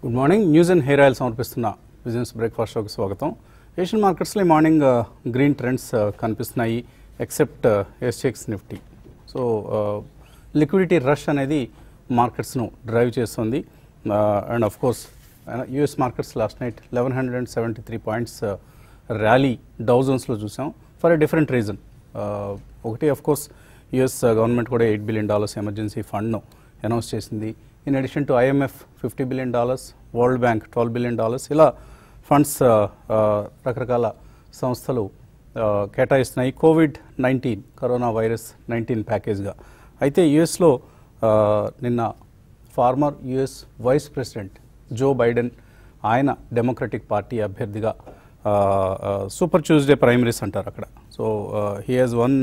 Good morning news and hair oil సమర్పిస్తున్న business breakfast షోకి స్వాగతం ఏషియన్ మార్కెట్స్లో ఈ మార్నింగ్ గ్రీన్ ట్రెండ్స్ కనిపిస్తున్నాయి except SX Nifty so liquidity rush అనేది మార్కెట్స్ను డ్రైవ్ చేస్తుంది and of course US markets last night eleven hundred and seventy three points rally డౌజన్స్లో చూసాం ఫర్ ఎ డిఫరెంట్ రీజన్ ఒకటి ఆఫ్ కోర్స్ యుఎస్ గవర్నమెంట్ కూడా eight billion dollars emergency ఫండ్ను announce చేసింది in addition to IMF fifty billion dollars world bank twelve billion dollars ఇలా funds రకరకాల సంస్థలు uh, కేటాయిస్తున్నాయి covid nineteen corona virus nineteen ప్యాకేజ్గా అయితే యుఎస్లో నిన్న former US vice president Joe Biden ఆయన డెమోక్రటిక్ పార్టీ అభ్యర్థిగా సూపర్ ట్యూస్డే ప్రైమరీస్ అంటారు అక్కడ so he has won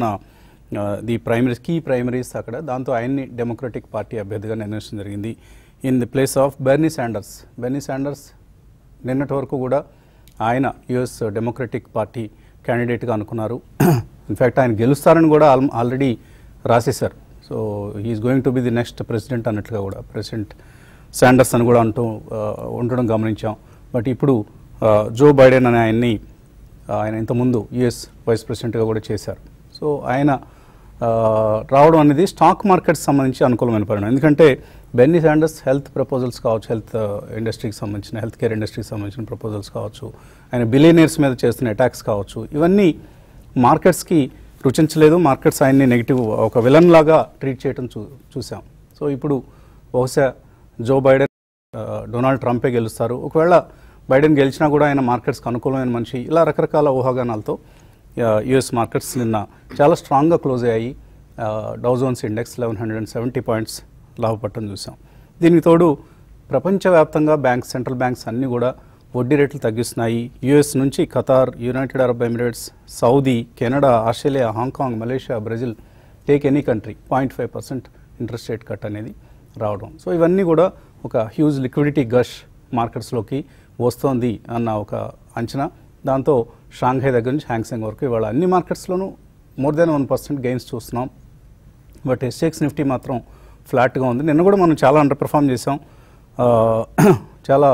the primaries key primaries అక్కడ దాంతో ఆయన్ని డెమోక్రటిక్ పార్టీ అభ్యర్థిగా నిర్ణయించడం జరిగింది in the place of Bernie Sanders Bernie Sanders నిన్నటి వరకు కూడా ఆయన యుఎస్ డెమోక్రటిక్ పార్టీ క్యాండిడేట్గా అనుకున్నారు ఇన్ఫ్యాక్ట్ ఆయన గెలుస్తారని కూడా ఆల్ ఆల్రెడీ రాసేశారు so he is going to be the next president అన్నట్లుగా కూడా ప్రెసిడెంట్ శాండర్స్ అని కూడా అంటూ ఆ, ఉండడం గమనించాం బట్ ఇప్పుడు ఆ, జో బైడెన్ అనే ఆయన్ని ఆ, ఆయన ఇంతకుముందు యుఎస్ వైస్ ప్రెసిడెంట్గా కూడా చేశారు సో ఆయన ఆ, రావడం అనేది స్టాక్ మార్కెట్స్ సంబంధించి అనుకూలమైన పరిణామం ఎందుకంటే బెన్నీ శాండర్స్ హెల్త్ ప్రపోజల్స్ కావచ్చు హెల్త్ ఇండస్ట్రీకి సంబంధించిన హెల్త్ కేర్ ఇండస్ట్రీకి సంబంధించిన ప్రపోజల్స్ కావచ్చు ఆయన బిలియనీర్స్ మీద చేస్తున్న అటాక్స్ కావచ్చు ఇవన్నీ మార్కెట్స్కి రుచించలేదు మార్కెట్స్ ఆయన్ని నెగిటివ్ ఒక విలన్ లాగా ట్రీట్ చేయడం చూ చూసాం సో ఇప్పుడు బహుశా జో బైడెన్ ఆ, డొనాల్డ్ ట్రంపే గెలుస్తారు ఒకవేళ బైడెన్ గెలిచినా కూడా ఆయన మార్కెట్స్కి అనుకూలమైన మనిషి ఇలా రకరకాల ఊహాగానాలతో యుఎస్ మార్కెట్స్ నిన్న చాలా స్ట్రాంగ్గా క్లోజ్ అయ్యాయి Dow Jones index eleven hundred and seventy points లాభపట్టడం చూసాం దీనికి తోడు ప్రపంచవ్యాప్తంగా బ్యాంక్స్ సెంట్రల్ బ్యాంక్స్ అన్నీ కూడా వడ్డీ రేట్లు తగ్గిస్తున్నాయి యుఎస్ నుంచి Qatar United Arab Emirates Saudi Canada Australia Hong Kong Malaysia Brazil take any country point five percent interest rate cut అనేది రావడం సో ఇవన్నీ కూడా ఒక హ్యూజ్ లిక్విడిటీ గష్ మార్కెట్స్లోకి వస్తోంది అన్న ఒక అంచనా దాంతో షాంఘై దగ్గర నుంచి హ్యాంగ్సెంగ్ వరకు ఇవాళ అన్ని మార్కెట్స్లోనూ more than one percent gains చూస్తున్నాం బట్ ఎస్ఎక్స్ నిఫ్టీ మాత్రం ఫ్లాట్గా ఉంది నిన్న కూడా మనం చాలా అండర్ పెర్ఫామ్ చేసాం ఆ, చాలా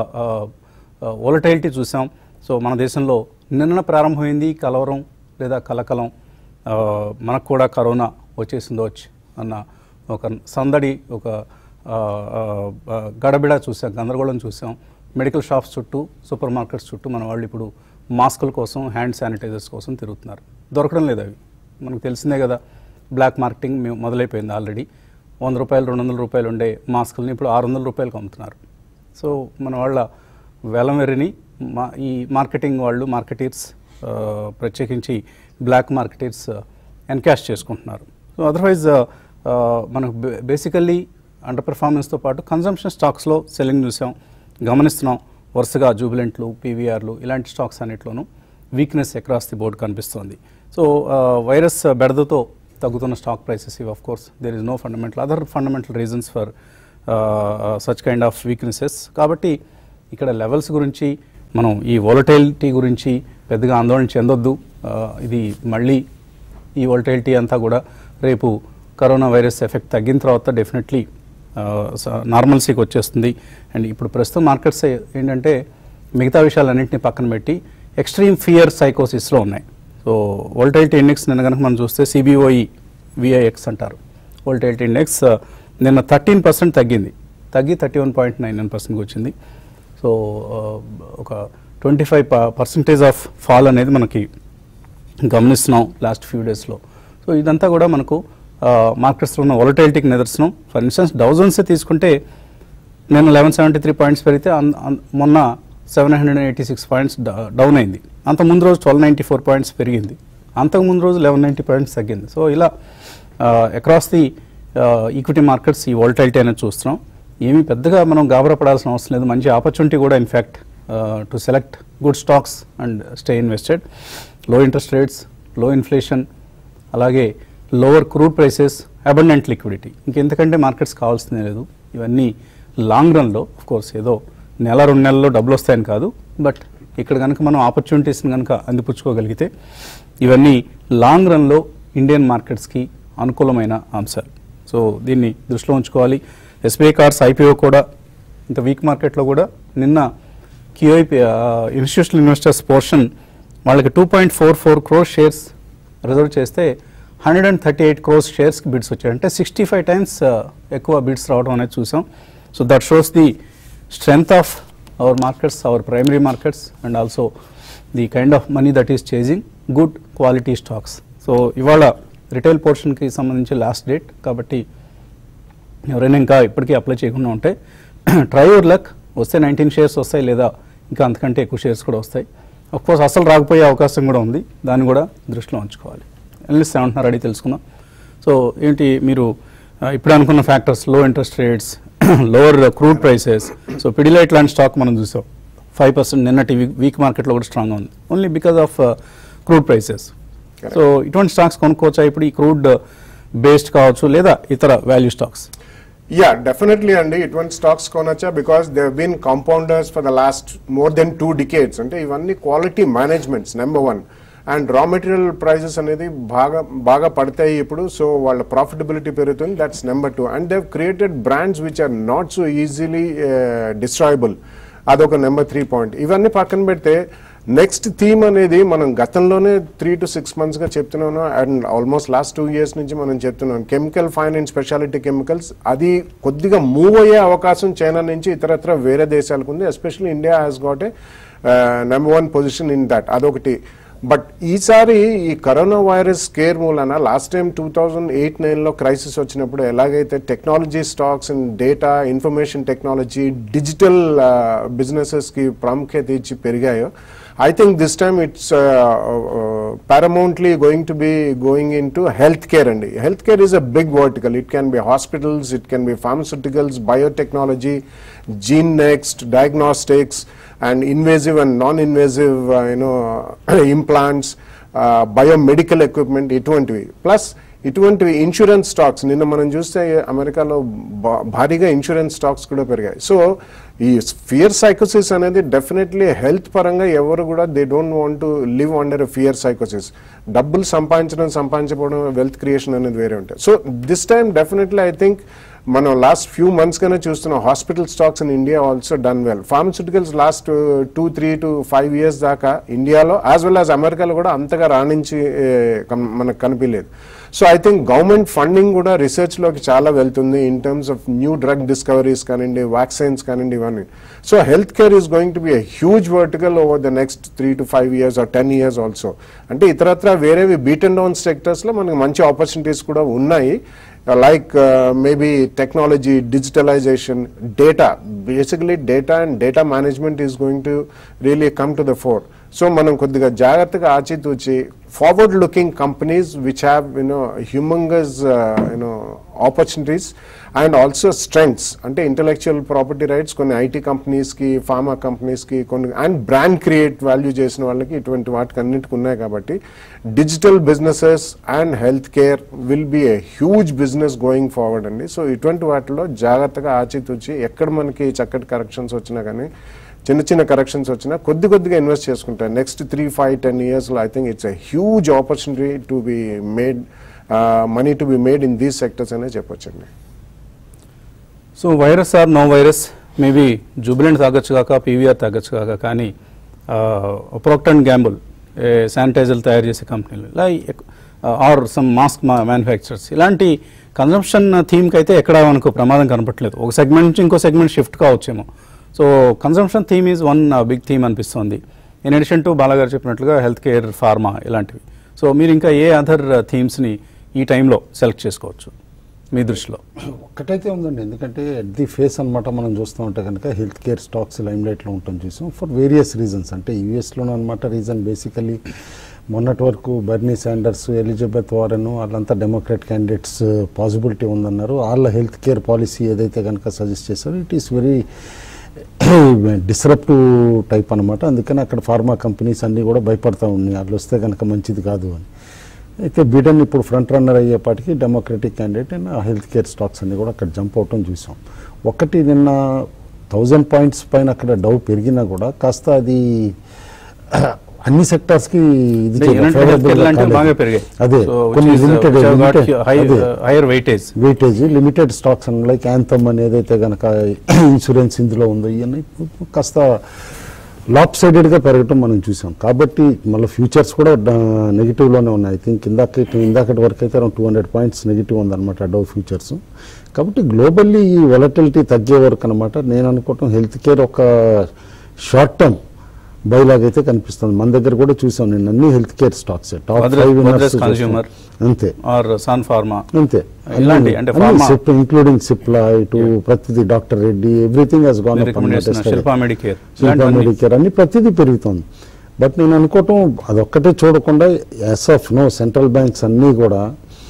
ఓలటైలిటీ చూసాం సో మన దేశంలో నిన్న ప్రారంభమైంది కలవరం లేదా కలకలం ఆ, మనకు కూడా కరోనా వచ్చేసిందో వచ్చి అన్న ఒక సందడి ఒక ఆ, ఆ, ఆ, గడబిడ చూసాం గందరగోళం చూసాం మెడికల్ షాప్స్ చుట్టూ సూపర్ మార్కెట్స్ చుట్టూ మన వాళ్ళు ఇప్పుడు మాస్కుల కోసం హ్యాండ్ శానిటైజర్స్ కోసం తిరుగుతున్నారు దొరకడం లేదు అవి మనకు తెలిసిందే కదా బ్లాక్ మార్కెటింగ్ మేము మొదలైపోయింది ఆల్రెడీ వంద రూపాయలు రెండు వందల రూపాయలు ఉండే మాస్కుల్ని ఇప్పుడు ఆరు వందల రూపాయలకు అమ్ముతున్నారు సో మన వాళ్ళ వెలమెరిని మా ఈ మార్కెటింగ్ వాళ్ళు మార్కెటీర్స్ ఆ, ప్రత్యేకించి బ్లాక్ మార్కెటీర్స్ ఎన్కాష్ చేసుకుంటున్నారు సో అదర్వైజ్ మనకు బేసికల్లీ అండర్ పెర్ఫార్మెన్స్తో పాటు కన్జంప్షన్ స్టాక్స్లో సెల్లింగ్ చూసాం గమనిస్తున్నాం వరుసగా జూబిలెంట్లు పీవీఆర్లు ఇలాంటి స్టాక్స్ అన్నిట్లోనూ వీక్నెస్ అక్రాస్ ది బోర్డ్ కనిపిస్తోంది సో వైరస్ బెడదతో తగ్గుతున్న స్టాక్ ప్రైసెస్ ఇవి of course there is no fundamental other fundamental reasons for such kind of weaknesses కాబట్టి ఇక్కడ లెవెల్స్ గురించి మనం ఈ వోలటైలిటీ గురించి పెద్దగా ఆందోళన చెందొద్దు ఆ, ఇది మళ్ళీ ఈ వోలటైలిటీ అంతా కూడా రేపు కరోనా వైరస్ ఎఫెక్ట్ తగ్గిన తర్వాత డెఫినెట్లీ నార్మల్సీకి వచ్చేస్తుంది అండ్ ఇప్పుడు ప్రస్తుతం మార్కెట్స్ ఏంటంటే మిగతా విషయాలన్నింటినీ పక్కన పెట్టి ఎక్స్ట్రీమ్ ఫియర్ సైకోసిస్లో ఉన్నాయి సో వోల్టైలిటీ ఇండెక్స్ నిన్న కనుక మనం చూస్తే సిబిఓఈ విఐఎక్స్ అంటారు వోల్టైలిటీ ఇండెక్స్ నిన్న థర్టీన్ పర్సెంట్ తగ్గింది తగ్గి thirty one point nine nine పర్సెంట్కి వచ్చింది సో ఒక twenty five percentage of fall అనేది మనకి గమనిస్తున్నాం లాస్ట్ ఫ్యూ డేస్లో సో ఇదంతా కూడా మనకు మార్కెట్స్లో ఉన్న వొలటైలిటీకి నిదర్శనం ఫర్ ఇన్స్టెన్స్ డౌజన్సే తీసుకుంటే నేను లెవెన్ సెవెంటీ త్రీ పాయింట్స్ పెరిగితే అన్- అన్- మొన్న seven hundred eighty six points down అయింది అంత ముందు రోజు ట్వెల్వ్ నైంటీ ఫోర్ పాయింట్స్ పెరిగింది అంతకు ముందు రోజు లెవెన్ నైంటీ పాయింట్స్ తగ్గింది సో ఇలా అక్రాస్ ది ఈక్విటీ మార్కెట్స్ ఈ వోల్టైలిటీ అనేది చూస్తున్నాం ఏమీ పెద్దగా మనం గాబరా పడాల్సిన అవసరం లేదు మంచి ఆపర్చునిటీ కూడా in fact to select good stocks and stay invested low interest rates low inflation అలాగే lower crude prices abundant liquidity ఇంకెంతకంటే మార్కెట్స్ కావాల్సిందే లేదు ఇవన్నీ లాంగ్ రన్లో ఆఫ్ కోర్స్ ఏదో నెల రెండు నెలల్లో డబ్బులు వస్తాయని కాదు బట్ ఇక్కడ కనుక మనం ఆపర్చునిటీస్ని కనుక అందిపుచ్చుకోగలిగితే ఇవన్నీ లాంగ్ రన్లో ఇండియన్ మార్కెట్స్కి అనుకూలమైన అంశాలు సో దీన్ని దృష్టిలో ఉంచుకోవాలి ఎస్బీఐ కార్డ్స్ ఐపీఓ కూడా ఇంత వీక్ మార్కెట్లో కూడా నిన్న క్యూఐపి ఇన్స్టిట్యూషనల్ ఇన్వెస్టర్స్ పోర్షన్ వాళ్ళకి two point four four crore shares reserve చేస్తే hundred and thirty eight crores షేర్స్కి బిడ్స్ వచ్చాయి అంటే సిక్స్టీ ఫైవ్ టైమ్స్ ఎక్కువ బిడ్స్ రావడం అనేది చూసాం so that shows the strength of our markets our primary markets and also the kind of money that is chasing good quality stocks so ఇవాళ retail పోర్షన్కి సంబంధించి లాస్ట్ డేట్ కాబట్టి ఎవరైనా ఇంకా ఇప్పటికీ అప్లై చేయకుండా ఉంటే ట్రై యువర్ లక్ వస్తే నైన్టీన్ షేర్స్ వస్తాయి లేదా ఇంకా అంతకంటే ఎక్కువ షేర్స్ కూడా వస్తాయి కోర్స్ అసలు రాకపోయే అవకాశం కూడా ఉంది దాన్ని కూడా దృష్టిలో ఉంచుకోవాలి ఎనలిస్ట్ ఏమంటున్నారు అడిగి తెలుసుకుందాం సో ఏంటి మీరు ఆ, ఇప్పుడే అనుకున్న factors low interest rates lower crude prices so Pidilite లాంటి స్టాక్ మనం చూసాం ఫైవ్ పర్సెంట్ నిన్నటి వీక్ మార్కెట్లో కూడా స్ట్రాంగ్గా ఉంది only because of crude prices so ఇటువంటి స్టాక్స్ కొనుక్కోవచ్చా ఇప్పుడు ఈ క్రూడ్ బేస్డ్ కావచ్చు లేదా ఇతర వాల్యూ స్టాక్స్ యా డెఫినెట్లీ అండి ఇటువంటి స్టాక్స్ కొనొచ్చా because they been compounders for the last more than two decades అంటే ఇవన్నీ quality managements number one and raw material prices అనేది బాగా బాగా పడతాయి ఇప్పుడు సో వాళ్ళ ప్రాఫిటబిలిటీ పెరుగుతుంది that's number two and they've created brands which are not so easily destroyable అదొక నెంబర్ త్రీ పాయింట్ ఇవన్నీ పక్కన పెడితే నెక్స్ట్ థీమ్ అనేది మనం గతంలోనే త్రీ టు సిక్స్ మంత్స్గా చెప్తున్నాను and almost last two years నుంచి మనం చెప్తున్నాం chemical fine and speciality chemicals అది కొద్దిగా మూవ్ అయ్యే అవకాశం చైనా నుంచి ఇతరత్ర వేరే దేశాలకు ఉంది especially India has got a number one position in that అదొకటి బట్ ఈసారి ఈ కరోనా వైరస్ కేర్ మూలన last time two thousand eight నైన్లో క్రైసిస్ వచ్చినప్పుడు ఎలాగైతే technology stocks and data information technology digital బిజినెసెస్కి ప్రాముఖ్యత ఇచ్చి పెరిగాయో I think this time it's uh, uh, paramountly going to be going into healthcare and healthcare is a big vertical. It can be hospitals, it can be pharmaceuticals, biotechnology, gene next, diagnostics, and invasive and non-invasive, uh, you know, implants, uh, biomedical equipment, ఇటువంటివి plus ఇటువంటివి insurance stocks నిన్న మనం చూస్తే అమెరికాలో భా- భారీగా insurance stocks కూడా పెరిగాయి సో ఈ ఫియర్ సైకోసిస్ అనేది డెఫినెట్లీ హెల్త్ పరంగా ఎవరు కూడా they don't want to live under fear సైకోసిస్ డబ్బులు సంపాదించడం సంపాదించకపోవడం వెల్త్ క్రియేషన్ అనేది వేరే ఉంటాయి so this time definitely I think మనం లాస్ట్ ఫ్యూ మంత్స్ గానే చూస్తున్నాం hospital stocks in India also done well pharmaceuticals last two three to five years దాకా ఇండియాలో యాజ్ వెల్ యాజ్ అమెరికాలో కూడా అంతగా రాణించి ఏ, కన్- మనకు కనిపించలేదు so I think government funding కూడా రీసెర్చ్లోకి చాలా వెళ్తుంది in terms of new drug discoveries కానివ్వండి వ్యాక్సిన్స్ కానివ్వండి ఇవన్నీ so health care is going to be a huge vertical over the next three to five years or ten years also అంటే ఇతరత్ర వేరేవి బీట్ అండ్ డౌన్ సెక్టర్స్లో మనకి మంచి opportunities కూడా ఉన్నాయి like uh, maybe technology, digitalization, data. Basically, data and data management is going to really come to the fore. So మనం కొద్దిగా జాగ్రత్తగా ఆచితూచి forward looking companies which have you know humongous you know opportunities and also strengths అంటే intellectual property rights కొన్ని IT కంపెనీస్కి pharma కంపెనీస్కి కొన్ని and brand create value చేసిన వాళ్ళకి ఇటువంటి వాటికి అన్నిటికి ఉన్నాయి కాబట్టి digital businesses and health care will be a huge business going forward అండి సో ఇటువంటి వాటిలో జాగ్రత్తగా ఆచితూచి ఎక్కడ మనకి చక్కటి కరెక్షన్స్ వచ్చినా కానీ చిన్న చిన్న కరెక్షన్స్ వచ్చినా కొద్ది కొద్దిగా ఇన్వెస్ట్ చేసుకుంటారు నెక్స్ట్ త్రీ ఫైవ్ టెన్ ఇయర్స్లో I think it's a huge opportunity to be made money to be made in these sectors అనే చెప్పొచ్చండి so virus or no virus maybe Jubilant తాగొచ్చు కాక పీవీఆర్ తాగొచ్చు కాక కానీ ప్రొక్ట్ అండ్ గ్యాంబుల్ శానిటైజర్లు తయారు చేసే కంపెనీలు ఇలా ఆర్ సమ్ మాస్క్ మ్యానుఫ్యాక్చరర్స్ ఇలాంటి కన్జంప్షన్ థీమ్కి అయితే ఎక్కడ మనకు ప్రమాదం కనపట్లేదు ఒక సెగ్మెంట్ నుంచి ఇంకో సెగ్మెంట్ షిఫ్ట్ కావచ్చేమో so consumption theme is one big theme అనిపిస్తుంది ఇన్ అడిషన్ టు బాలాగారు చెప్పినట్లుగా హెల్త్ కేర్ ఫార్మా ఇలాంటివి సో మీరు ఇంకా ఏ అదర్ థీమ్స్ని ఈ టైంలో సెలెక్ట్ చేసుకోవచ్చు మీ దృష్టిలో ఒక్కటైతే ఉందండి ఎందుకంటే ఎట్ ది ఫేస్ అనమాట మనం చూస్తూ ఉంటే కనుక హెల్త్ కేర్ స్టాక్స్ లైమ్ లైట్లో ఉంటాం చూసాం ఫర్ వేరియస్ రీజన్స్ అంటే యూఎస్లోనూ అనమాట రీజన్ బేసికలీ మొన్నటి వరకు బర్నీ శాండర్స్ ఎలిజబెత్ వారెన్ వాళ్ళంతా డెమోక్రాట్ క్యాండిడేట్స్ పాసిబిలిటీ ఉందన్నారు వాళ్ళ హెల్త్ కేర్ పాలసీ ఏదైతే కనుక సజెస్ట్ చేశారో it is very disruptive type అనమాట అందుకని అక్కడ ఫార్మా కంపెనీస్ అన్నీ కూడా భయపడతా ఉన్నాయి వాళ్ళు వస్తే కనుక మంచిది కాదు అని అయితే బిడెన్ ఇప్పుడు ఫ్రంట్ రన్నర్ అయ్యేపాటికి Democratic candidate and health care stocks అన్ని కూడా అక్కడ జంప్ అవటం చూసాం ఒకటి నిన్న థౌజండ్ పాయింట్స్ పైన అక్కడ డౌ పెరిగినా కూడా కాస్త అది అన్ని సెక్టార్స్ కి ఇది అంటే చేయలేదు, యూనిట్ favorable హెల్త్ కేర్ గా లాంటివి కాలేదు. బాగా పెరిగాయి అదే So, which కొన్ని is, uh, limited which have got high, అదే uh, higher weightage weightage limited stocks అని లైక్ యాంథమ్ అని ఏదైతే కనుక ఇన్సూరెన్స్ ఇందులో ఉందో ఇవన్నీ కాస్త లాప్ సైడెడ్గా పెరగటం మనం చూసాం కాబట్టి మళ్ళీ ఫ్యూచర్స్ కూడా నెగిటివ్లోనే ఉన్నాయి ఐ థింక్ ఇందాక ఇందాకటి వరకు అయితే టూ హండ్రెడ్ పాయింట్స్ నెగిటివ్ ఉందన్నమాట డౌ ఫ్యూచర్స్ కాబట్టి గ్లోబల్లీ ఈ వొలటిలిటీ తగ్గే వరకు అనమాట నేను అనుకోవటం హెల్త్ కేర్ ఒక షార్ట్ టర్మ్ బైలాగ్ అయితే కనిపిస్తుంది మన దగ్గర కూడా చూసాం నేను అన్ని health care stocks top Godrej- five Godrej Consumer. అంతే ఆర్ సన్ ఫార్మా అంతే ఇలాంటి అంటే pharma- సిప్ ఇంక్లూడింగ్ సిప్లా ఇటు ప్రతిదీ doctor Reddy everything has gone up recommendation Shilpa Medicare Shilpa Medicare అన్ని ప్రతిదీ పెరుగుతుంది బట్ నేను అనుకోవటం అదొక్కటే చూడకుండా yes of no central banks అన్నీ కూడా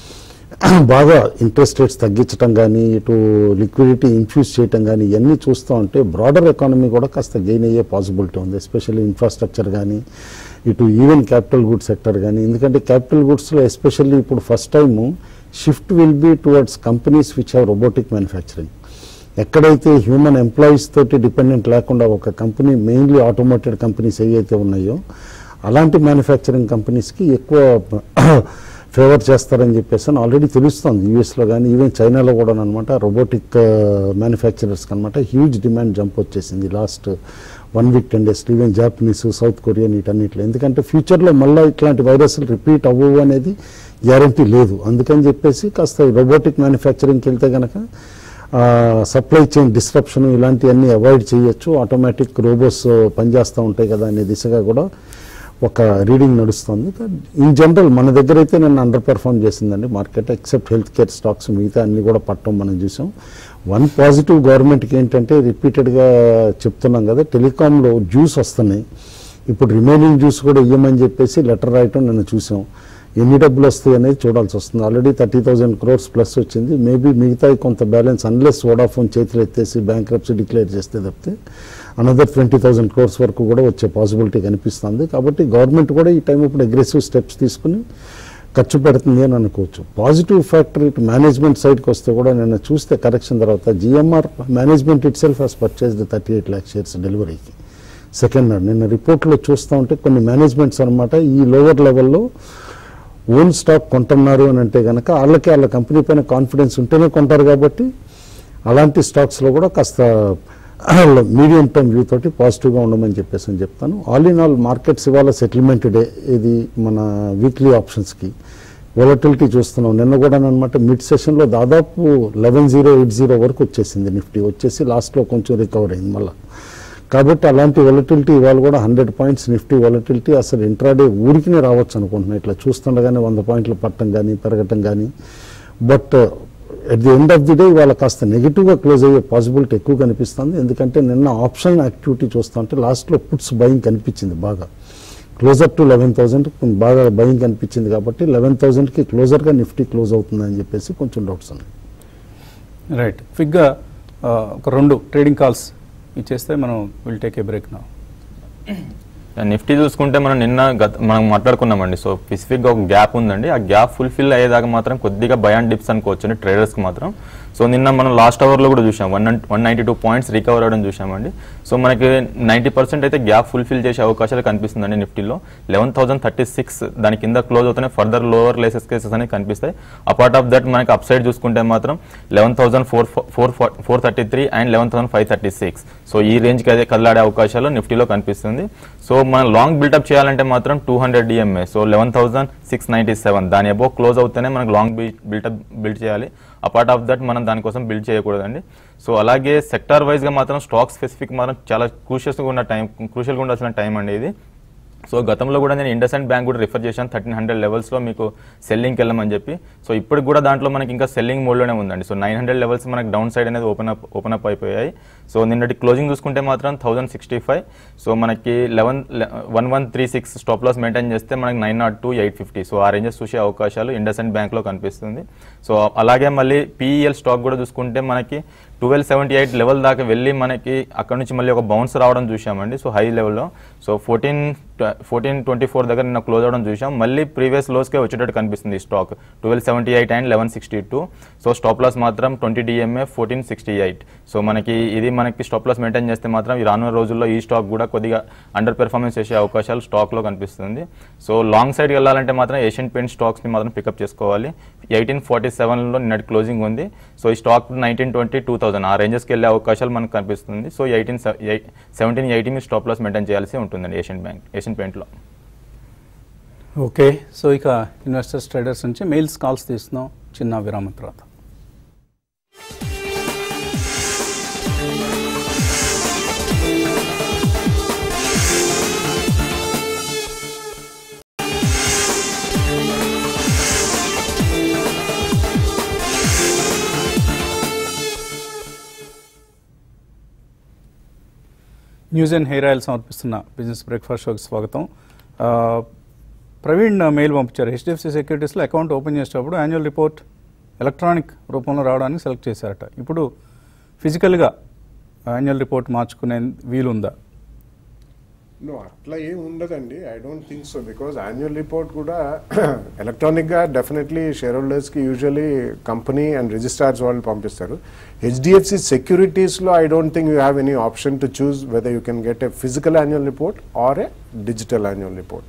బాగా ఇంట్రెస్ట్ రేట్స్ తగ్గించడం కానీ ఇటు లిక్విడిటీ ఇన్ఫ్యూజ్ చేయటం కానీ ఇవన్నీ చూస్తూ ఉంటే బ్రాడర్ ఎకానమీ కూడా కాస్త గెయిన్ అయ్యే పాసిబిలిటీ ఉంది ఎస్పెషల్లీ ఇన్ఫ్రాస్ట్రక్చర్ కానీ ఇటు ఈవెన్ క్యాపిటల్ గుడ్స్ సెక్టర్ కానీ ఎందుకంటే క్యాపిటల్ గుడ్స్లో ఎస్పెషల్లీ ఇప్పుడు first time shift will be towards companies which have robotic manufacturing ఎక్కడైతే హ్యూమన్ ఎంప్లాయీస్ తోటి డిపెండెంట్ లేకుండా ఒక కంపెనీ మెయిన్లీ ఆటోమోటెడ్ కంపెనీస్ ఏవైతే ఉన్నాయో అలాంటి మ్యానుఫ్యాక్చరింగ్ కంపెనీస్కి ఎక్కువ ఫేవర్ చేస్తారని చెప్పేసి అని ఆల్రెడీ తెలుస్తుంది యూఎస్లో కానీ ఈవెన్ చైనాలో కూడా అనమాట రోబోటిక్ మ్యానుఫ్యాక్చరర్స్కి అనమాట హ్యూజ్ డిమాండ్ జంప్ వచ్చేసింది last one week ten days even Japanese South Korean వీటన్నిటిలో ఎందుకంటే ఫ్యూచర్లో మళ్ళీ ఇట్లాంటి వైరస్లు రిపీట్ అవ్వవు అనేది గ్యారంటీ లేదు అందుకని చెప్పేసి కాస్త రోబోటిక్ మ్యానుఫ్యాక్చరింగ్కి వెళ్తే కనుక సప్లై చైన్ డిస్ట్రప్షన్ ఇలాంటివన్నీ అవాయిడ్ చేయొచ్చు ఆటోమేటిక్ రోబోస్ పనిచేస్తూ ఉంటాయి కదా అనే దిశగా కూడా ఒక రీడింగ్ నడుస్తుంది ఇన్ జనరల్ మన దగ్గర అయితే నేను అండర్ పెర్ఫామ్ చేసిందండి market except health care stocks మిగతా అన్ని కూడా పట్టడం మనం చూసాం వన్ పాజిటివ్ గవర్నమెంట్కి ఏంటంటే రిపీటెడ్గా చెప్తున్నాం కదా టెలికాంలో జ్యూస్ వస్తున్నాయి ఇప్పుడు రిమైనింగ్ జ్యూస్ కూడా ఇవ్వమని చెప్పేసి లెటర్ రాయటం నేను చూసాం ఎన్ని డబ్బులు వస్తాయి అనేది చూడాల్సి వస్తుంది already thirty thousand crores plus వచ్చింది మేబీ మిగతా కొంత బ్యాలెన్స్ అన్లెస్ వోడాఫోన్ చేతులు ఎత్తేసి బ్యాంక్ డిక్లేర్ చేస్తే తప్పితే అనదర్ ట్వంటీ థౌసండ్ క్రోర్స్ వరకు కూడా వచ్చే పాసిబిలిటీ కనిపిస్తుంది కాబట్టి గవర్నమెంట్ కూడా ఈ టైం ఇప్పుడు అగ్రెసివ్ స్టెప్స్ తీసుకుని ఖర్చు పెడుతుంది అని అనుకోవచ్చు పాజిటివ్ ఫ్యాక్టర్ ఇటు మేనేజ్మెంట్ సైడ్కి వస్తే కూడా నేను చూస్తే కరెక్షన్ తర్వాత GMR management itself has purchased thirty eight lakh shares డెలివరీకి సెకండ్ నిన్న రిపోర్ట్లో చూస్తూ ఉంటే కొన్ని మేనేజ్మెంట్స్ అనమాట ఈ లోవర్ లెవెల్లో ఓన్ స్టాక్ కొంటున్నారు అని అంటే కనుక వాళ్ళకి వాళ్ళ కంపెనీ పైన కాన్ఫిడెన్స్ ఉంటేనే కొంటారు కాబట్టి అలాంటి స్టాక్స్లో కూడా కాస్త మీడియం టర్మ్ వ్యూ తోటి పాజిటివ్గా ఉండమని చెప్పేసి అని చెప్తాను ఆల్ ఇన్ ఆల్ మార్కెట్స్ ఇవాళ సెటిల్మెంట్ డే ఇది మన వీక్లీ ఆప్షన్స్కి వొలటిలిటీ చూస్తున్నాం నిన్న కూడా అనమాట మిడ్ సెషన్లో దాదాపు లెవెన్ జీరో ఎయిట్ జీరో వరకు వచ్చేసింది నిఫ్టీ వచ్చేసి లాస్ట్లో కొంచెం రికవర్ అయింది మళ్ళీ కాబట్టి అలాంటి వొలటిలిటీ ఇవాళ కూడా హండ్రెడ్ పాయింట్స్ నిఫ్టీ వొలటిలిటీ అసలు ఇంట్రాడే ఊరికినే రావచ్చు అనుకుంటున్నాను ఇట్లా చూస్తుండగానే వంద పాయింట్లు పట్టడం కానీ పెరగటం కానీ but at the end of the day ఇవాళ కాస్త నెగిటివ్గా క్లోజ్ అయ్యే పాసిబిలిటీ ఎక్కువ కనిపిస్తుంది ఎందుకంటే నిన్న ఆప్షన్ యాక్టివిటీ చూస్తుంటే లాస్ట్లో పుట్స్ బయింగ్ కనిపించింది బాగా క్లోజర్ టు లెవెన్ థౌసండ్ బాగా బయింగ్ కనిపించింది కాబట్టి లెవెన్ థౌసండ్కి క్లోజర్గా నిఫ్టీ క్లోజ్ అవుతుందని చెప్పేసి కొంచెం డౌట్స్ ఉన్నాయి రైట్ ఫిగ్గా ఒక రెండు ట్రేడింగ్ కాల్స్ ఇచ్చేస్తే మనం విల్ టేక్ ఏ బ్రేక్ నా నిఫ్టీ చూసుకుంటే మనం నిన్న గత మనం మాట్లాడుకున్నామండి సో స్పెసిఫిక్గా ఒక గ్యాప్ ఉందండి ఆ గ్యాప్ ఫుల్ఫిల్ అయ్యేదాకా మాత్రం కొద్దిగా బయాన్ డిప్స్ అనుకోవచ్చు ట్రేడర్స్కి మాత్రం సో నిన్న మనం లాస్ట్ అవర్లో కూడా చూసాం one one ninety two points recover అవ్వడం చూసామండి సో మనకి నైంటీ పర్సెంట్ అయితే గ్యాప్ ఫుల్ఫిల్ చేసే అవకాశాలు కనిపిస్తుందండి నిఫ్టీలో లెవెన్ థౌసండ్ థర్టీ సిక్స్ దాని కింద క్లోజ్ అవుతానే ఫర్దర్ లోవర్ లేసెస్ కేసెస్ అనేవి కనిపిస్తాయి అపార్ట్ ఆఫ్ దట్ మనకి అప్ సైడ్ చూసుకుంటే మాత్రం eleven thousand four four four thirty three and eleven thousand five thirty six so ఈ రేంజ్కి అయితే కదలాడే అవకాశాలు నిఫ్టీలో కనిపిస్తుంది సో మనం లాంగ్ బిల్డప్ చేయాలంటే మాత్రం two hundred DMA so eleven thousand six ninety seven దాని అబో క్లోజ్ అవుతేనే మనకు లాంగ్ బిల్డప్ బిల్డ్ చేయాలి అపార్ట్ ఆఫ్ దట్ మనం దానికోసం బిల్డ్ చేయకూడదండి సో అలాగే సెక్టార్ వైజ్గా మాత్రం స్టాక్ స్పెసిఫిక్ మాత్రం చాలా క్రూషియస్గా ఉన్న టైం క్రూషియల్గా ఉండాల్సిన టైం అండి ఇది సో గతంలో కూడా నేను ఇండసెంట్ బ్యాంక్ కూడా రిఫర్ చేశాను థర్టీన్ హండ్రెడ్ లెవెల్స్లో మీకు సెల్లింగ్కి వెళ్ళమని చెప్పి సో ఇప్పుడు కూడా దాంట్లో మనకి ఇంకా సెల్లింగ్ మోడ్లోనే ఉందండి సో నైన్ హండ్రెడ్ లెవెల్స్ మనకి డౌన్ సైడ్ అనేది ఓపెన్ అప్ ఓపెన్ అప్ అయిపోయాయి సో నిన్నటి క్లోజింగ్ చూసుకుంటే మాత్రం థౌసండ్ సిక్స్టీ ఫైవ్ సో మనకి eleven one one three six stop loss maintain చేస్తే మనకి nine nought two eight fifty so ఆ రేంజెస్ చూసే అవకాశాలు ఇండసెంట్ బ్యాంక్లో కనిపిస్తుంది సో అలాగే మళ్ళీ పీఈఎల్ స్టాక్ కూడా చూసుకుంటే మనకి ట్వెల్వ్ సెవెంటీ ఎయిట్ లెవెల్ దాకా వెళ్ళి మనకి అక్కడ నుంచి మళ్ళీ ఒక బౌన్స్ రావడం చూసామండి సో హై లెవెల్లో so fourteen fourteen twenty four దగ్గర నిన్న క్లోజ్ అవడం చూసాం మళ్ళీ ప్రీవియస్ లోస్కే వచ్చేటట్టు కనిపిస్తుంది ఈ stock twelve seventy eight and eleven sixty two so stop loss మాత్రం twenty DMA fourteen sixty eight so మనకి ఇది మనకి స్టాప్ లాస్ మెయింటైన్ చేస్తే మాత్రం ఈ రానున్న రోజుల్లో ఈ స్టాక్ కూడా కొద్దిగా అండర్ పెర్ఫార్మెన్స్ చేసే అవకాశాలు స్టాక్లో కనిపిస్తుంది సో లాంగ్ సైడ్కి వెళ్ళాలంటే మాత్రం ఏషియన్ పెయింట్ స్టాక్స్ని మాత్రం పికప్ చేసుకోవాలి ఎయిటీన్ ఫార్టీ సెవెన్లో నిన్నటి క్లోజింగ్ ఉంది సో ఈ stock nineteen twenty two thousand ఆ రేంజెస్కి వెళ్ళే అవకాశాలు మనకు కనిపిస్తుంది సో ఎయిటీన్ సెవెంటీన్ ఎయిటీ మీరు స్టాప్ లాస్ మెయింటైన్ చేయాల్సి ఉంటుందండి ఏషియన్ బ్యాంక్ ఏషియన్ పెయింట్లో ఓకే సో ఇక ఇన్వెస్టర్స్ ట్రేడర్స్ నుంచి మెయిల్స్ కాల్స్ తీస్తున్నాం చిన్న విరామం తర్వాత న్యూస్ అండ్ హెయిర్ ఆయిల్ సమర్పిస్తున్న బిజినెస్ బ్రేక్ఫాస్ట్ షోకి స్వాగతం ఆ, ప్రవీణ్ మెయిల్ పంపించారు హెచ్డిఎఫ్సి సెక్యూరిటీస్లో అకౌంట్ ఓపెన్ చేసేటప్పుడు యాన్యువల్ రిపోర్ట్ ఎలక్ట్రానిక్ రూపంలో రావడానికి సెలెక్ట్ చేశారట ఇప్పుడు ఫిజికల్గా యాన్యువల్ రిపోర్ట్ మార్చుకునే వీలుందా నో అట్లా ఏం ఉండదండి I don't think so because annual report కూడా ఎలక్ట్రానిక్గా డెఫినెట్లీ షేర్ హోల్డర్స్కి యూజువలీ కంపెనీ అండ్ రిజిస్ట్రార్స్ వాళ్ళు పంపిస్తారు హెచ్డిఎఫ్సి సెక్యూరిటీస్లో I don't think you have any option to choose whether you can get a physical annual report or a digital annual report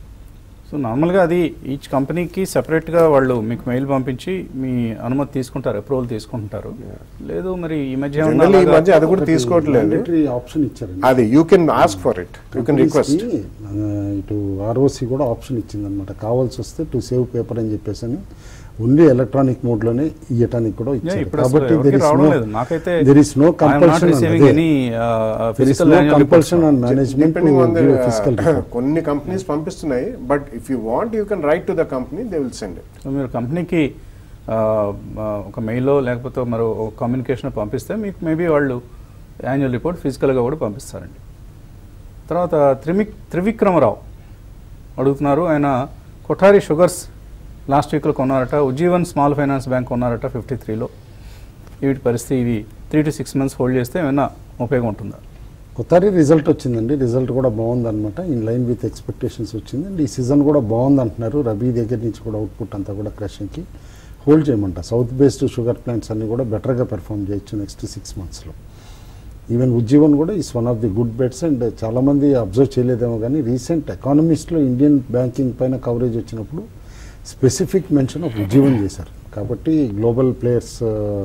so నార్మల్గా అది each కంపెనీకి సెపరేట్గా వాళ్ళు మీకు మెయిల్ పంపించి మీ అనుమతి తీసుకుంటారు అప్రూవల్ తీసుకుంటారు లేదు మరి ఈ మధ్య ఏమన్నా జనరల్లీ ఈ అలాగా- మధ్య అది కూడా తీసుకోవట్లేదు ఆప్షన్ ఇచ్చారండి అది you can ask for it you can request కంపెనీస్కి, ఆ, ఇటు ఆర్ఓసి కూడా ఆప్షన్ ఇచ్చింది అనమాట కావాల్సి వస్తే టు సేవ్ పేపర్ అని చెప్పేసి అని ఓన్లీ ఎలక్ట్రానిక్ మోడ్ లోనే ఇవ్వటానికి కూడా Yeah, ఇచ్చారు ఇప్పుడు అసలు కాబట్టి ఎవరికీ there is రావడం no- లేదు నాకైతే there is no I am not compulsion on receiving అదే. any, uh, There is physical no annual compulsion reports. on management to depending on give a physical report. కొన్ని కంపెనీస్ పంపిస్తున్నాయి but if you want you can write to the company they will send it so మీరు కంపెనీకి ఆ, ఆ, ఒక మెయిల్లో లేకపోతే మరో కమ్యూనికేషన్ పంపిస్తే మీకు మేబీ వాళ్ళు యాన్యువల్ రిపోర్ట్ ఫిజికల్గా కూడా పంపిస్తారండి తర్వాత త్రిమిక్ త్రివిక్రమరావు అడుగుతున్నారు ఆయన కొఠారి షుగర్స్ లాస్ట్ వీక్లో కొన్నారట ఉజ్జీవన్ స్మాల్ ఫైనాన్స్ బ్యాంక్ కొన్నారట ఫిఫ్టీ త్రీలో వీటి పరిస్థితి ఇవి three to six months hold చేస్తే ఏమైనా ఉపయోగం ఉంటుందా కొత్తారి రిజల్ట్ వచ్చిందండి రిజల్ట్ కూడా బాగుంది అనమాట ఇన్ లైన్ విత్ ఎక్స్పెక్టేషన్స్ వచ్చింది అండ్ ఈ సీజన్ కూడా బాగుంది అంటున్నారు రబీ దగ్గర నుంచి కూడా అవుట్పుట్ అంతా కూడా క్రషింగ్కి హోల్డ్ చేయమంట సౌత్ బేస్డ్ షుగర్ ప్లాంట్స్ అన్ని కూడా బెటర్గా పెర్ఫామ్ చేయొచ్చు నెక్స్ట్ సిక్స్ మంత్స్లో ఈవెన్ ఉజ్జీవన్ కూడా is one of the good bets and చాలామంది అబ్జర్వ్ చేయలేదేమో కానీ రీసెంట్ ఎకానమిస్ట్లో ఇండియన్ బ్యాంకింగ్ పైన కవరేజ్ వచ్చినప్పుడు స్పెసిఫిక్ మెన్షన్ ఆఫ్ ఉజ్జీవన్ చేశారు కాబట్టి గ్లోబల్ ప్లేయర్స్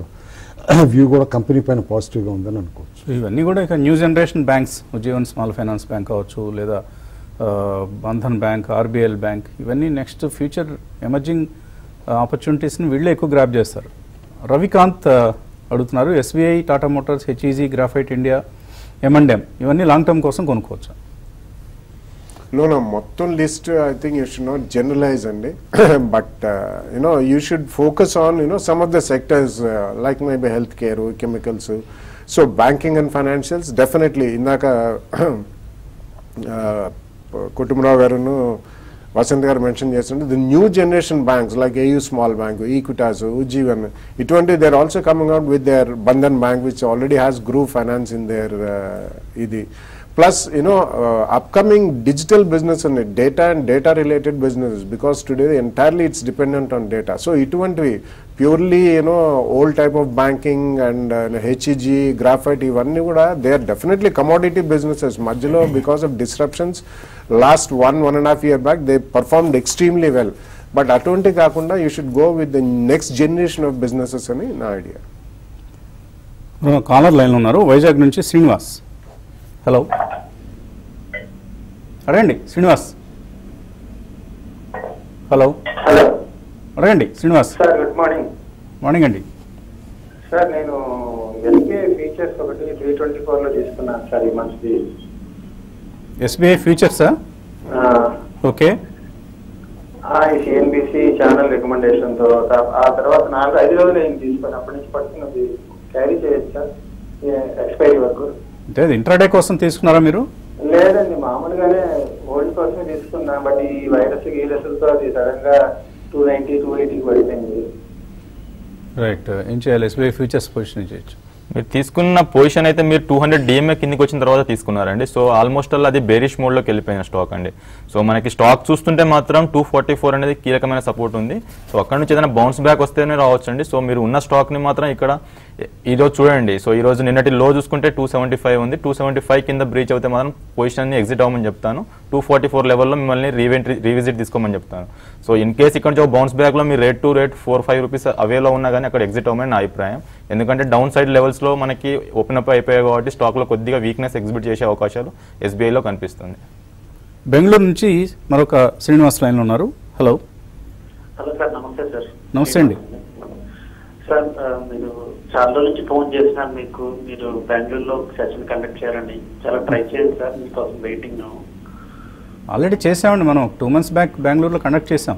వ్యూ కూడా కంపెనీ పైన పాజిటివ్గా ఉందని అనుకోవచ్చు సో ఇవన్నీ కూడా ఇక new generation banks Ujjivan small finance bank కావచ్చు లేదా ఆ, బంధన్ బ్యాంక్ ఆర్బీఎల్ బ్యాంక్ ఇవన్నీ నెక్స్ట్ ఫ్యూచర్ ఎమర్జింగ్ ఆపర్చునిటీస్ని వీళ్ళే ఎక్కువ గ్రాప్ చేస్తారు రవికాంత్ ఆ, అడుగుతున్నారు SBI Tata motors HEG graphite India M and M ఇవన్నీ లాంగ్ టర్మ్ కోసం కొనుక్కోవచ్చు No, no, మొత్తం list I think you should not generalise అండి but you know you should focus on you know some of the sectors like maybe health care chemicals so banking and financials definitely ఇందాక కుటుంబరావు గారును Vasant garu mention చేస్తుంటే the new generation banks like AU small bank Equitas Ujjivan ఇటువంటి there also coming out with their Bandhan bank which already has Gruh finance in there ఇది plus you know upcoming digital business అండి data and data related business because today entirely it's dependent on data so ఇటువంటివి purely you know old type of banking and HEG graphite ఇవన్నీ కూడా they are definitely commodity businesses మధ్యలో because of disruptions last one one and half year back they performed extremely well but అటువంటి కాకుండా you should go with the next generation of businesses అని నా idea caller లైన్లో ఉన్నారు వైజాగ్ నుంచి Srinivas hello అడగండి Srinivas hello hello అడగండి Srinivas sir good morning morning అండి సార్ నేను ఎస్బీఐ ఫీచర్స్ ఒకటి త్రీ ట్వంటీ ఫోర్ లో తీసుకున్నాను సార్ ఈ మంత్ది ఎస్బీఐ ఫ్యూచర్సా ఓకే ఈ సిఎన్బిసి ఛానల్ రికమెండేషన్ తో త- ఆ తర్వాత నాలుగు ఐదు రోజులు ఏం తీసుకుని అప్పటి నుంచి పట్టుకున్నది క్యారీ చేయొచ్చు సార్ ఎక్స్పైరీ వరకు అంటే అది ఇంట్రాడే కోసం తీసుకున్నారా మీరు లేదండి మామూలుగానే ఓల్డ్ కోసమే తీసుకున్నా బట్ ఈ వైరస్ గీరస్లతో అది సడన్ గా టూ నైన్టీ టూ ఎయిటీకి పడిపోయింది రైట్ ఏం చేయాలి ఎస్బీఐ ఫ్యూచర్స్ పొజిషన్ చేయొచ్చు మీరు తీసుకున్న పొజిషన్ అయితే మీరు టూ హండ్రెడ్ డిఎంఏ కిందకి వచ్చిన తర్వాత తీసుకున్నారండి సో ఆల్మోస్ట్ అల్ అది బేరిష్ మోడ్లోకి వెళ్ళిపోయిన స్టాక్ అండి సో మనకి స్టాక్ చూస్తుంటే మాత్రం టూ ఫార్టీ ఫోర్ అనేది కీలకమైన సపోర్ట్ ఉంది సో అక్కడ నుంచి ఏదైనా బౌన్స్ బ్యాక్ వస్తేనే రావచ్చండి సో మీరు ఉన్న స్టాక్ని మాత్రం ఇక్కడ ఈరోజు చూడండి సో ఈ రోజు నిన్నటి లో చూసుకుంటే టూ సెవెంటీ ఫైవ్ ఉంది టూ సెవెంటీ ఫైవ్ కింద బ్రీచ్ అవుతే మాత్రం పొజిషన్ని ఎగ్జిట్ అవ్వమని చెప్తాను టూ ఫార్టీ ఫోర్ లెవెల్లో మిమ్మల్ని రీవెంట్రీ రీవిజిట్ తీసుకోమని చెప్తాను సో ఇన్ కేస్ ఇక్కడ నుంచి బౌన్స్ బ్యాక్లో మీరు rate to rate four five rupees అవేలో ఉన్నా కానీ అక్కడ ఎగ్జిట్ అవ్వమని నా అభిప్రాయం ఎందుకంటే డౌన్ సైడ్ లెవెల్స్లో మనకి ఓపెన్ అప్ అయిపోయాయి కాబట్టి స్టాక్లో కొద్దిగా వీక్నెస్ ఎగ్జిబిట్ చేసే అవకాశాలు ఎస్బీఐలో కనిపిస్తుంది బెంగళూరు నుంచి మరొక శ్రీనివాస్ లైన్లో ఉన్నారు హలో హలో సార్ నమస్తే సార్ నమస్తే అండి. సార్ ఆ, మీరు చాలా రోజుల నుంచి ఫోన్ చేసినాను మీకు మీరు బెంగళూరులో సెషన్ కండక్ట్ చేయాలని చాలా ట్రై చేయండి సార్ మీకోసం వెయిటింగ్ ఆల్రెడీ చేసామండి మనం టూ మంత్స్ బ్యాక్ బెంగళూరులో కండక్ట్ చేసాం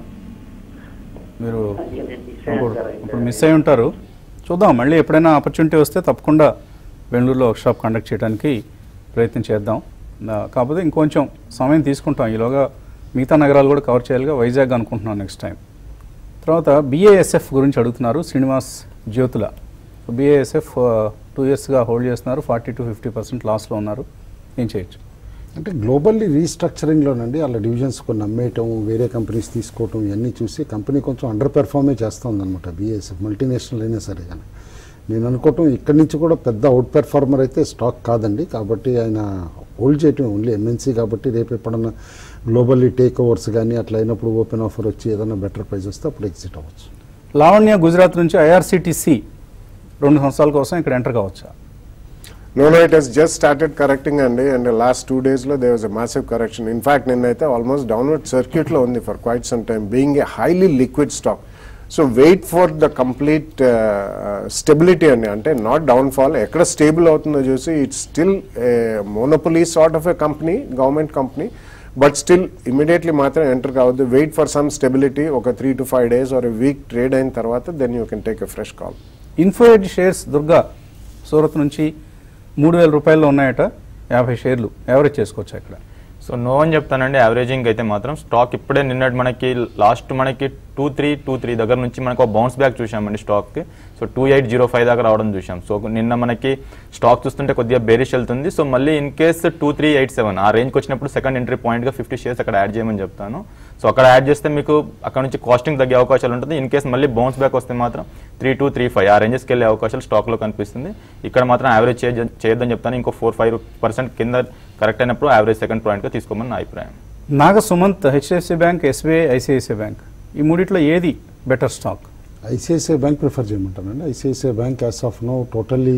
మీరు ఇప్పుడు ఇప్పుడు మిస్ అయి ఉంటారు చూద్దాం మళ్ళీ ఎప్పుడైనా ఆపర్చునిటీ వస్తే తప్పకుండా బెంగళూరులో వర్క్ షాప్ కండక్ట్ చేయడానికి ప్రయత్నం చేద్దాం ఆ, కాకపోతే ఇంకొంచెం సమయం తీసుకుంటాం ఈలోగా మిగతా నగరాలు కూడా కవర్ చేయాలిగా వైజాగ్ అనుకుంటున్నాం నెక్స్ట్ టైం తర్వాత బీఏఎస్ఎఫ్ గురించి అడుగుతున్నారు శ్రీనివాస్ జ్యోతుల బీఏఎస్ఎఫ్ టూ ఇయర్స్గా హోల్డ్ చేస్తున్నారు ఫార్టీ టు ఫిఫ్టీ పర్సెంట్ లాస్లో ఉన్నారు ఏం చేయొచ్చు అంటే గ్లోబల్లీ రీస్ట్రక్చరింగ్లోనండి వాళ్ళ డివిజన్స్ కొన్ని అమ్మేయటం వేరే కంపెనీస్ తీసుకోవటం ఇవన్నీ చూసి కంపెనీ కొంచెం అండర్ పెర్ఫార్మే చేస్తుంది అనమాట బీఎస్ఎఫ్ మల్టీనేషనల్ అయినా సరే కానీ నేను అనుకోవటం ఇక్కడి నుంచి కూడా పెద్ద అవుట్ పెర్ఫార్మర్ అయితే స్టాక్ కాదండి కాబట్టి ఆయన హోల్డ్ చేయటం ఓన్లీ ఎంఎన్సీ కాబట్టి రేపు ఎప్పుడన్నా గ్లోబల్లీ టేక్ ఓవర్స్ కానీ అట్లా అయినప్పుడు ఓపెన్ ఆఫర్ వచ్చి ఏదైనా బెటర్ ప్రైస్ వస్తే అప్పుడు ఎగ్జిట్ అవ్వచ్చు లావణ్య గుజరాత్ నుంచి ఐఆర్సిటిసి రెండు సంవత్సరాల కోసం ఇక్కడ ఎంటర్ కావచ్చా No, no, it has just started correcting అండి అండ్ లాస్ట్ టూ డేస్లో they was a massive correction in fact నిన్నైతే ఆల్మోస్ట్ డౌన్వర్డ్ సర్క్యూట్లో ఉంది for quite some time being a highly liquid stock so wait for the complete stability అండి అంటే not downfall ఎక్కడ stable అవుతుందో చూసి it's still monopoly sort of a company government company but still immediately మాత్రం enter కావద్దు wait for some stability ఒక three to five days or week trade అయిన తర్వాత then you can take a fresh call Infoedge shares Durga Surat నుంచి మూడు వేల రూపాయల్లో ఉన్నాయట యాభై షేర్లు యావరేజ్ చేసుకోవచ్చు ఇక్కడ సో నో అని చెప్తానండి యావరేజింగ్ అయితే మాత్రం స్టాక్ ఇప్పుడే నిన్నటి మనకి లాస్ట్ మనకి టూ త్రీ టూ త్రీ దగ్గర నుంచి మనకు బౌన్స్ బ్యాక్ చూసామండి స్టాక్కి so two eight zero five దాకా రావడం చూసాం సో నిన్న మనకి స్టాక్ చూస్తుంటే కొద్దిగా బేరిష్ వెళ్తుంది సో మళ్ళీ in case two three eight seven ఆ రేంజ్కి వచ్చినప్పుడు సెకండ్ ఎంట్రీ పాయింట్గా ఫిఫ్టీ షేర్స్ అక్కడ యాడ్ చేయమని చెప్తాను సో అక్కడ యాడ్ చేస్తే మీకు అక్కడ నుంచి కాస్టింగ్ తగ్గే అవకాశాలు ఉంటుంది ఇన్ కేస్ మళ్ళీ బౌన్స్ బ్యాక్ వస్తే మాత్రం త్రీ టూ త్రీ ఫైవ్ ఆ రేంజెస్కి వెళ్ళే అవకాశాలు స్టాక్లో కనిపిస్తుంది ఇక్కడ మాత్రం యావరేజ్ చేయ చేయొద్దని చెప్తాను ఇంకో ఫోర్ ఫైవ్ పర్సెంట్ కింద కరెక్ట్ అయినప్పుడు యావరేజ్ సెకండ్ పాయింట్గా తీసుకోమని నా అభిప్రాయం Naga Sumanth HDFC bank SBI ICICI bank ఈ మూడిట్లో ఏది better stock ICICI bank prefer చేయమంటానండి ICICI bank as of now totally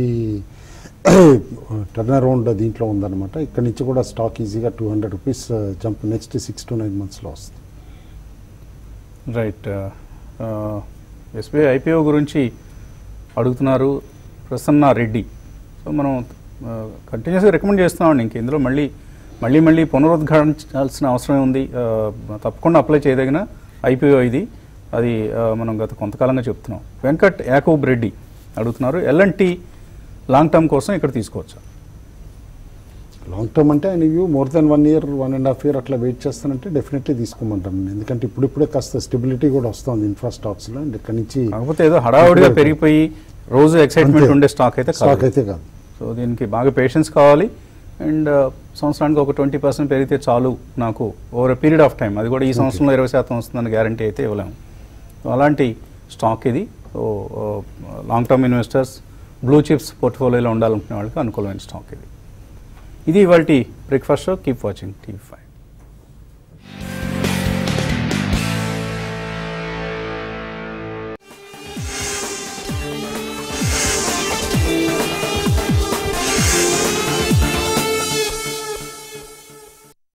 turn around దీంట్లో ఉందన్నమాట ఇక్కడ నుంచి కూడా స్టాక్ ఈజీగా two hundred rupees jump next six to nine మంత్స్లో వస్తుంది రైట్ ఎస్బీఐ ఐపీఓ గురించి అడుగుతున్నారు ప్రసన్న రెడ్డి సో మనం కంటిన్యూస్గా రికమెండ్ చేస్తున్నామండి ఇంక ఇందులో మళ్ళీ మళ్ళీ మళ్ళీ పునరుద్ఘాటించాల్సిన అవసరం ఉంది ఆ, తప్పకుండా అప్లై చేయదగిన ఐపీఓ ఇది అది ఆ, మనం గత కొంతకాలంగా చెప్తున్నాం వెంకట్ యాకూబ్ రెడ్డి అడుగుతున్నారు ఎల్ఎన్టీ లాంగ్ టర్మ్ కోసం ఇక్కడ తీసుకోవచ్చు లాంగ్ టర్మ్ అంటే ఆయన view more than one year one and half year అట్లా వెయిట్ చేస్తానంటే డెఫినెట్లీ తీసుకోమంటాను ఎందుకంటే ఇప్పుడిప్పుడే కాస్త స్టెబిలిటీ కూడా వస్తుంది ఇన్ఫ్రా స్టాక్స్లో అండ్ ఇక్కడ నుంచి కాకపోతే ఏదో హడావుడిగా పెరిగిపోయి రోజు ఎక్సైట్మెంట్ అంతే. ఉండే స్టాక్ అయితే స్టాక్ కాదు అయితే కాదు సో దీనికి బాగా పేషెన్స్ కావాలి అండ్ సంవత్సరానికి ఒక ట్వంటీ పర్సెంట్ పెరిగితే చాలు నాకు over a period of time అది కూడా ఈ సంవత్సరంలో ఇరవై శాతం వస్తుందని గ్యారంటీ అయితే ఇవ్వలేము సో అలాంటి స్టాక్ ఇది so long term investors blue chips పోర్ట్ఫోలియోలో ఉండాలనుకునే వాళ్ళకి అనుకూలమైన స్టాక్ ఇది ఇది ఇవాళ breakfast show keep watching TV five